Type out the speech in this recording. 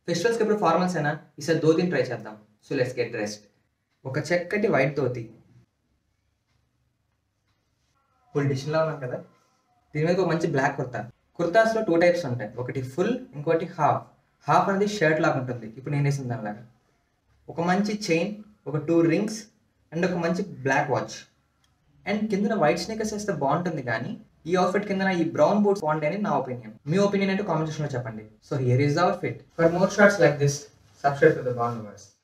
ఫెస్టివల్స్కి ఇప్పుడు ఫార్మల్స్ అయినా ఈసారి ధోతిని ట్రై చేద్దాం సో లెట్స్ గెట్ రెస్ట్ ఒక చక్కటి వైట్ ధోతి ఫుల్ డిషన్లో ఉన్నాం కదా దీని మీద ఒక మంచి బ్లాక్ కుర్తా కుర్తాస్లో టూ టైప్స్ ఉంటాయి ఒకటి ఫుల్ ఇంకోటి హాఫ్ హాఫ్ అనేది షర్ట్ లాగా ఉంటుంది ఇప్పుడు నేను వేసిన దానిలాగా ఒక మంచి చైన్ ఒక టూ రింగ్స్ అండ్ ఒక మంచి బ్లాక్ వాచ్ అండ్ కింద వైట్ స్నేకర్స్ వేస్తే బాగుంటుంది కానీ ఈ అవుట్ఫిట్ కింద ఈ బ్రౌన్ బూట్స్ బాగుంటాయి అని నా ఒపీనియన్ మీ ఒపీనియన్ అంటే కామెంట్ సెక్షన్లో చెప్పండి so here is our fit for more shorts like this subscribe to the bon verse